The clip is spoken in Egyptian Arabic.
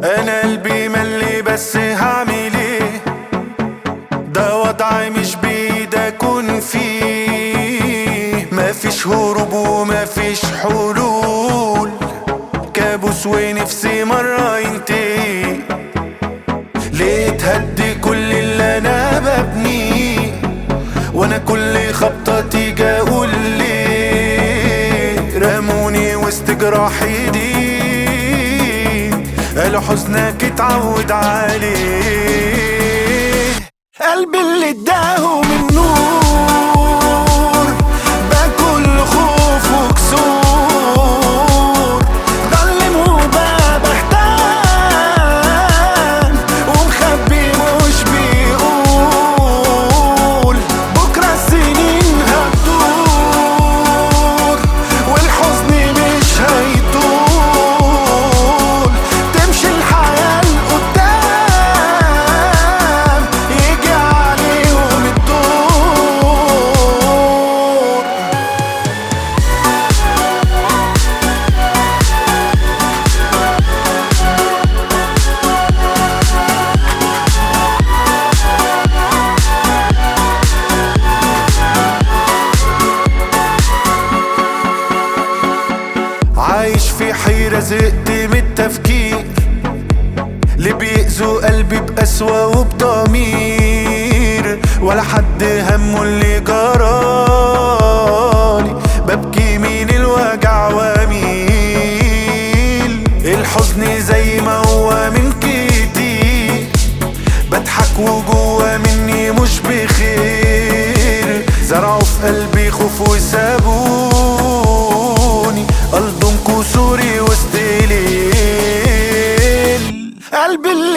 انا قلبي ملي بس هعمل ايه ده وضعي مش بيد اكون فيه مفيش هروب ومفيش حلول كابوس ونفسي مرة ينتهي ليه تهدي كل اللي انا ببنيه وانا كل خبطة تيجي اقول ليه رموني وسط جراح ايدي قالوا حزنك اتعود عليه قلبي اللي اداهم النور باكل خوف وكسور ضلم وبقى بحتان ومخبي مش بيقول بكرة السنين هتدور والحزن مش هيطول تمشي الحياة لقدام يجي عليهم الدور عايش في حيرة زهقت من التفكير اللي بيأذوا قلبي بقسوة وبضمير ولا حد همه اللي جرالي ببكي من الوجع واميل الحزن زي ما هو من كتير بضحك وجوا مني مش بخير زرعوا في قلبي خوف وسابوني ألضم كسوري وسط ليل قلبي اللي